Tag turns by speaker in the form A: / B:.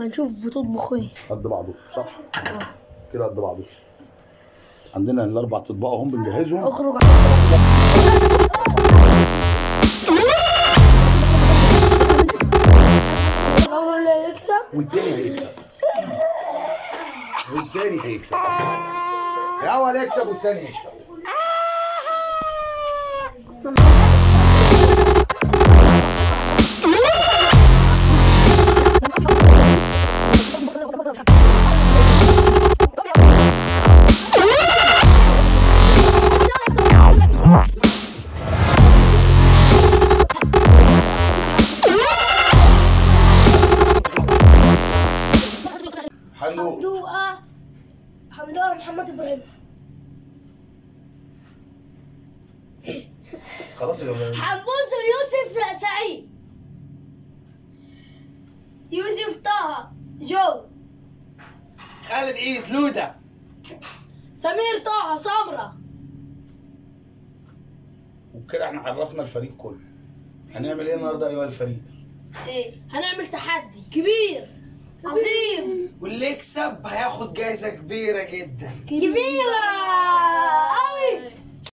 A: اما نشوف بتطبخ ايه
B: قد بعضه صح كده قد بعضه عندنا الاربع اطباق اهم بنجهزهم
A: اخرج الاول اللي يكسب
B: والتاني هيكسب والتاني هيكسب الاول يكسب والتاني يكسب حلو
A: حمدوقة حمدوقة محمد ابراهيم
B: خلاص يا جماعه
C: حموس ويوسف سعيد
A: يوسف طه جو
D: خالد عيد لوده
C: سمير طه سمرة
B: وبكده احنا عرفنا الفريق كله هنعمل ايه النهارده ايها الفريق
A: ايه
C: هنعمل تحدي
A: كبير عظيم
D: واللي يكسب هياخد جايزه كبيره جدا
C: كبيرة